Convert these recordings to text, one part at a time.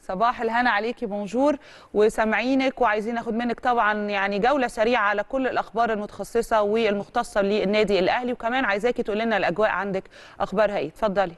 صباح الهنا عليكي بونجور وسامعينك وعايزين ناخد منك طبعا يعني جوله سريعه على كل الاخبار المتخصصه والمختصه للنادي الاهلي وكمان عايزاكي تقول لنا الاجواء عندك اخبارها ايه اتفضلي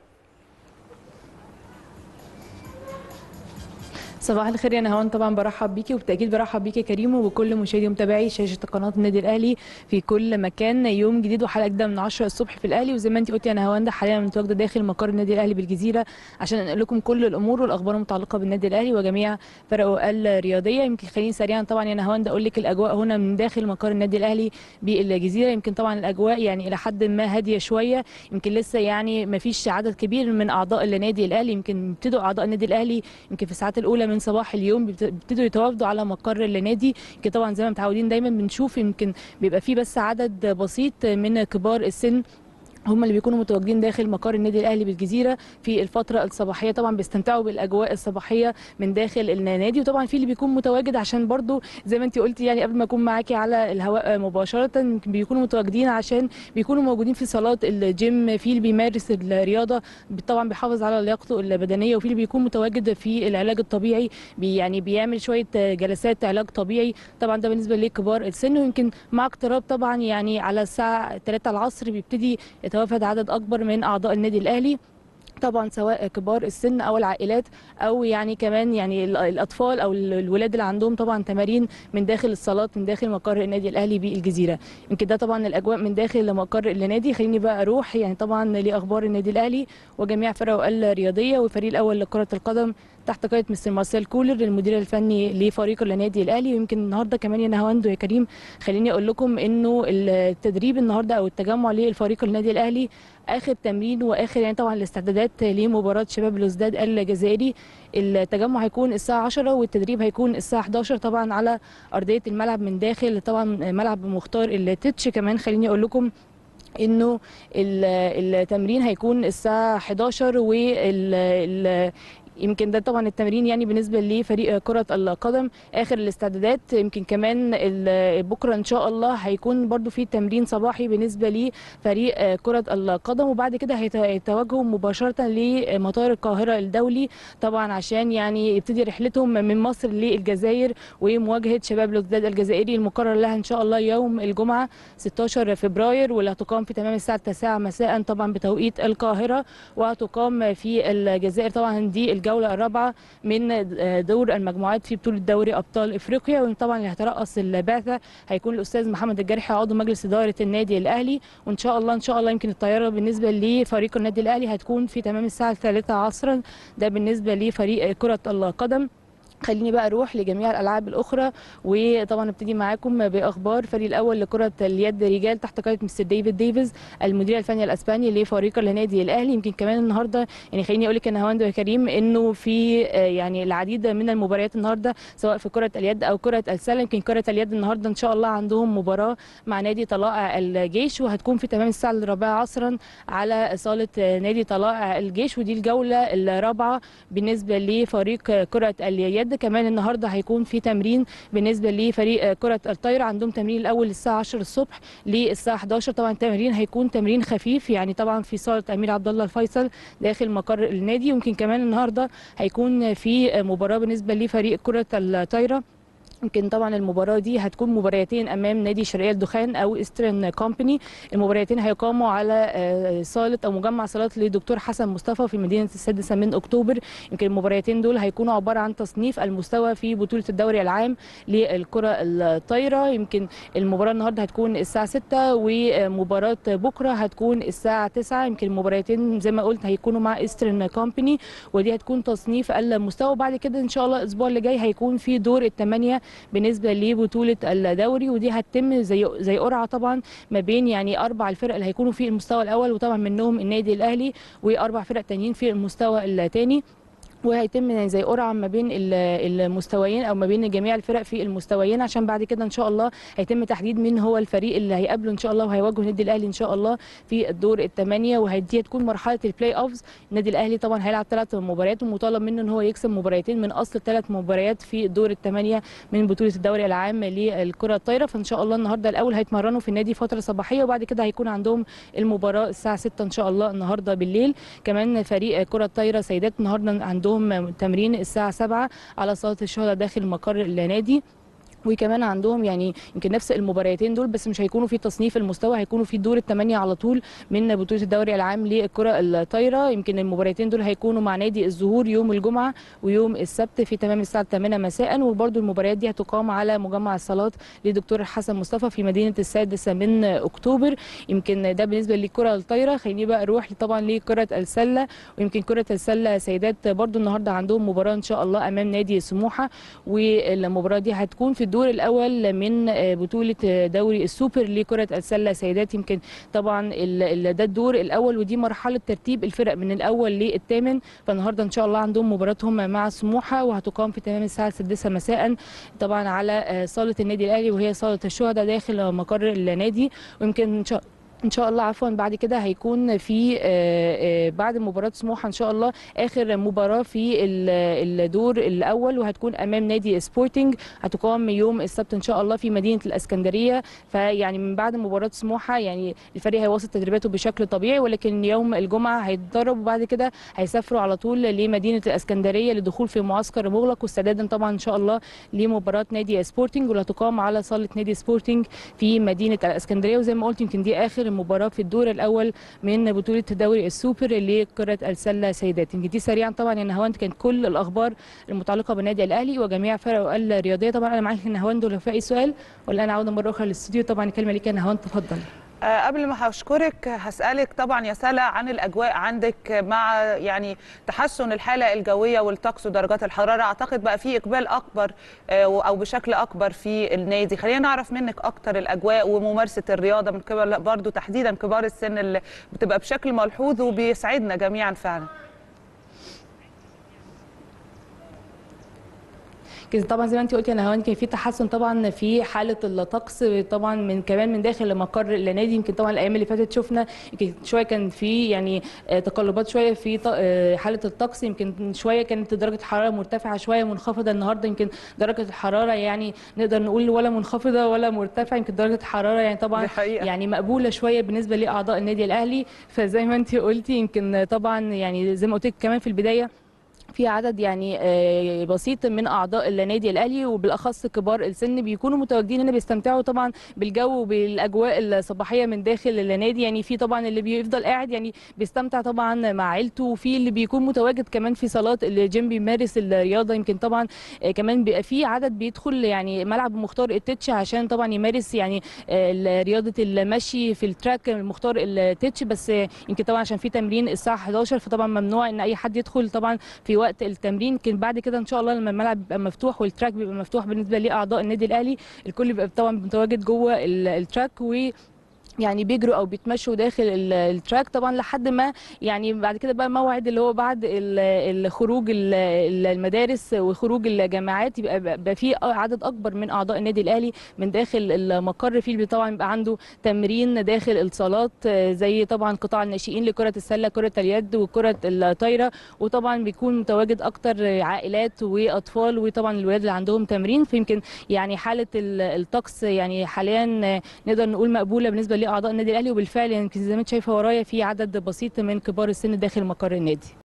صباح الخير يا نهوان طبعا برحب بيكي وبالتاكيد برحب بيكي يا كريم وبكل مشاهدي ومتابعي شاشه قناه النادي الاهلي في كل مكان يوم جديد وحلقه جديده من 10 الصبح في الاهلي وزي ما انت قلتي يا نهوان ده حاليا متواجده داخل مقر النادي الاهلي بالجزيره عشان انقل لكم كل الامور والاخبار المتعلقه بالنادي الاهلي وجميع فرقه الرياضيه يمكن خليني سريعا طبعا يا نهوان ده اقول لك الاجواء هنا من داخل مقر النادي الاهلي بالجزيره يمكن طبعا الاجواء يعني الى حد ما هاديه شويه يمكن لسه يعني ما فيش عدد كبير من اعضاء النادي الاهلي يمكن ابتدوا اعضاء النادي الاهلي يمكن في الساعات الاولى من صباح اليوم بيبتدوا يتوافدوا على مقر النادي يمكن طبعا زي ما متعودين دايما بنشوف يمكن بيبقى فيه بس عدد بسيط من كبار السن هم اللي بيكونوا متواجدين داخل مقر النادي الاهلي بالجزيره في الفتره الصباحيه طبعا بيستمتعوا بالاجواء الصباحيه من داخل النادي وطبعا في اللي بيكون متواجد عشان برضو زي ما انت قلتي يعني قبل ما اكون معاكي على الهواء مباشره بيكونوا متواجدين عشان بيكونوا موجودين في صالات الجيم في اللي بيمارس الرياضه طبعا بيحافظ على لياقته البدنيه وفي اللي بيكون متواجد في العلاج الطبيعي بي يعني بيعمل شويه جلسات علاج طبيعي طبعا ده بالنسبه لكبار السن ويمكن مع اقتراب طبعا يعني على الساعه 3 العصر بيبتدي يتوافد عدد اكبر من اعضاء النادي الاهلي طبعا سواء كبار السن او العائلات او يعني كمان يعني الاطفال او الولاد اللي عندهم طبعا تمارين من داخل الصالات من داخل مقر النادي الاهلي بالجزيره يمكن ده طبعا الاجواء من داخل مقر النادي خليني بقى اروح يعني طبعا لاخبار النادي الاهلي وجميع فرقه الرياضيه والفريق الاول لكره القدم تحت قياده مستر مارسيل كولر المدير الفني لفريق النادي الاهلي ويمكن النهارده كمان يا نهاوند ويا كريم خليني اقول لكم انه التدريب النهارده او التجمع للفريق النادي الاهلي اخر تمرين واخر يعني طبعا الاستعدادات لمباراه شباب الوزداد الجزائري التجمع هيكون الساعه 10 والتدريب هيكون الساعه 11 طبعا على ارضيه الملعب من داخل طبعا ملعب مختار التتش كمان خليني اقول لكم انه التمرين هيكون الساعه 11 وال يمكن ده طبعا التمرين يعني بالنسبه لفريق كره القدم اخر الاستعدادات يمكن كمان بكره ان شاء الله هيكون برده في تمرين صباحي بالنسبه لفريق كره القدم وبعد كده هيتوجهوا مباشره لمطار القاهره الدولي طبعا عشان يعني يبتدي رحلتهم من مصر للجزائر ومواجهه شباب الوزداد الجزائري المقرر لها ان شاء الله يوم الجمعه 16 فبراير واللي هتقام في تمام الساعه 9 مساء طبعا بتوقيت القاهره وهتقام في الجزائر طبعا دي الجوله الرابعه من دور المجموعات في بطوله دوري ابطال افريقيا وطبعا اللي هيترأس البعثه هيكون الاستاذ محمد الجرحي عضو مجلس اداره النادي الاهلي وان شاء الله ان شاء الله يمكن الطياره بالنسبه لفريق النادي الاهلي هتكون في تمام الساعه 3 عصرا ده بالنسبه لفريق كره القدم خليني بقى اروح لجميع الالعاب الاخرى وطبعا ابتدي معاكم باخبار فريق الاول لكره اليد رجال تحت قياده مستر ديفيد ديفيز المدير الفني الاسباني لفريق النادي الاهلي يمكن كمان النهارده يعني خليني اقول لك يا هواند وكريم انه في يعني العديد من المباريات النهارده سواء في كره اليد او كره السله يمكن كره اليد النهارده ان شاء الله عندهم مباراه مع نادي طلائع الجيش وهتكون في تمام الساعه الرابعه عصرا على صاله نادي طلائع الجيش ودي الجوله الرابعه بالنسبه لفريق كره اليد كمان النهارده هيكون في تمرين بالنسبه لفريق كره الطايره عندهم تمرين الاول الساعه 10 الصبح للساعه 11 طبعا التمرين هيكون تمرين خفيف يعني طبعا في صاله امير عبد الله الفيصل داخل مقر النادي يمكن كمان النهارده هيكون في مباراه بالنسبه لفريق كره الطايره يمكن طبعا المباراه دي هتكون مباريتين امام نادي شرقيه الدخان او ايسترن كومباني المباريتين هيقاموا على صاله او مجمع صالات لدكتور حسن مصطفى في مدينه السادسه من اكتوبر يمكن المباريتين دول هيكونوا عباره عن تصنيف المستوى في بطوله الدوري العام للكره الطايره يمكن المباراه النهارده هتكون الساعه 6 ومباراه بكره هتكون الساعه 9 يمكن المباريتين زي ما قلت هيكونوا مع ايسترن كومباني ودي هتكون تصنيف المستوى وبعد كده ان شاء الله الاسبوع اللي جاي هيكون في دور الثمانيه بالنسبه لبطوله الدوري ودي هتتم زي زي قرعه طبعا ما بين يعني اربع الفرق اللي هيكونوا في المستوى الاول وطبعا منهم النادي الاهلي واربع فرق تانيين في المستوى الثاني وهيتم زي قرعه ما بين المستويين او ما بين جميع الفرق في المستويين عشان بعد كده ان شاء الله هيتم تحديد مين هو الفريق اللي هيقابله ان شاء الله وهيواجه النادي الاهلي ان شاء الله في الدور الثمانيه وهدي تكون مرحله البلاي اوفز النادي الاهلي طبعا هيلعب ثلاث مباريات ومطالب منه ان هو يكسب مباريتين من اصل ثلاث مباريات في الدور الثمانيه من بطوله الدوري العام للكره الطايره فان شاء الله النهارده الاول هيتمرنوا في النادي فتره صباحيه وبعد كده هيكون عندهم المباراه الساعه 6 ان شاء الله النهارده بالليل كمان فريق كره الطايره سيدات النهارده عندهم عندهم تمرين الساعه 7 على صاله الشهداء داخل مقر النادي وكمان عندهم يعني يمكن نفس المباراتين دول بس مش هيكونوا في تصنيف المستوى هيكونوا في الدور الثمانيه على طول من بطوله الدوري العام للكره الطايره يمكن المباراتين دول هيكونوا مع نادي الزهور يوم الجمعه ويوم السبت في تمام الساعه 8 مساء وبرده المباريات دي هتقام على مجمع الصالات لدكتور حسن مصطفى في مدينه السادسه من اكتوبر يمكن ده بالنسبه للكره الطايره خليني بقى اروح طبعا لكره السله ويمكن كره السله سيدات برده النهارده عندهم مباراه ان شاء الله امام نادي سموحه والمباراه دي هتكون في الدور الاول من بطوله دوري السوبر لكره السله سيدات يمكن طبعا ده الدور الاول ودي مرحله ترتيب الفرق من الاول للثامن فالنهارده ان شاء الله عندهم مباراتهم مع سموحه وهتقام في تمام الساعه 6 مساء طبعا على صاله النادي الاهلي وهي صاله الشهداء داخل مقر النادي ويمكن ان شاء ان شاء الله عفوا بعد كده هيكون في بعد مباراه سموحه ان شاء الله اخر مباراه في الدور الاول وهتكون امام نادي سبورتنج هتقام يوم السبت ان شاء الله في مدينه الاسكندريه فيعني من بعد مباراه سموحه يعني الفريق هيواصل تدريباته بشكل طبيعي ولكن يوم الجمعه هيتدرب وبعد كده هيسافروا على طول لمدينه الاسكندريه للدخول في معسكر مغلق واستعدادا طبعا ان شاء الله لمباراه نادي سبورتنج واللي هتقام على صاله نادي سبورتنج في مدينه الاسكندريه وزي ما قلت يمكن دي اخر مباراه في الدور الاول من بطوله دوري السوبر لكره السله سيدات يمكن دي سريعا طبعا يا نهاوند كان كل الاخبار المتعلقه بالنادي الاهلي وجميع فرقه الرياضيه طبعا انا معاك نهاوند ولو في اي سؤال ولا انا عوده مره اخرى للاستوديو طبعا الكلمه ليك يا نهاوند تفضل أه قبل ما هشكرك هسألك طبعا يا سلا عن الأجواء عندك مع يعني تحسن الحالة الجوية والطقس ودرجات الحرارة أعتقد بقى في إقبال أكبر أو بشكل أكبر في النادي خلينا نعرف منك أكتر الأجواء وممارسة الرياضة من قبل برضو تحديدا كبار السن اللي بتبقى بشكل ملحوظ وبيسعدنا جميعا فعلا طبعا زي ما انت قلتي يا نهاوند كان في تحسن طبعا في حاله الطقس طبعا من كمان من داخل مقر النادي يمكن طبعا الايام اللي فاتت شفنا يمكن شويه كان في يعني تقلبات شويه في حاله الطقس يمكن شويه كانت درجه الحراره مرتفعه شويه منخفضه النهارده يمكن درجه الحراره يعني نقدر نقول ولا منخفضه ولا مرتفعه يمكن درجه الحراره يعني طبعا يعني مقبوله شويه بالنسبه لاعضاء النادي الاهلي فزي ما انت قلتي يمكن طبعا يعني زي ما قلت لك كمان في البدايه في عدد يعني بسيط من اعضاء النادي الاهلي وبالاخص كبار السن بيكونوا متواجدين هنا بيستمتعوا طبعا بالجو وبالاجواء الصباحيه من داخل النادي يعني في طبعا اللي بيفضل قاعد يعني بيستمتع طبعا مع عيلته وفي اللي بيكون متواجد كمان في صالات الجيم بيمارس الرياضه يمكن طبعا كمان بيبقى في عدد بيدخل يعني ملعب مختار التتش عشان طبعا يمارس يعني رياضه المشي في التراك مختار التتش بس يمكن طبعا عشان في تمرين الساعه 11 فطبعا ممنوع ان اي حد يدخل طبعا في وقت التمرين يمكن بعد كده ان شاء الله لما الملعب بيبقى مفتوح والتراك بيبقى مفتوح بالنسبه لاعضاء النادي الاهلي الكل بيبقى طبعا متواجد جوه التراك و يعني بيجروا او بيتمشوا داخل التراك طبعا لحد ما يعني بعد كده بقى موعد اللي هو بعد الخروج المدارس وخروج الجامعات يبقى بقى في عدد اكبر من اعضاء النادي الاهلي من داخل المقر فيه طبعا بيبقى عنده تمرين داخل الصالات زي طبعا قطاع الناشئين لكره السله كره اليد وكره الطايره وطبعا بيكون متواجد اكتر عائلات واطفال وطبعا الولاد اللي عندهم تمرين فيمكن يعني حاله الطقس يعني حاليا نقدر نقول مقبوله بالنسبه لاعضاء النادي الاهلي وبالفعل يمكن زي ما انت شايفه ورايا في عدد بسيط من كبار السن داخل مقر النادي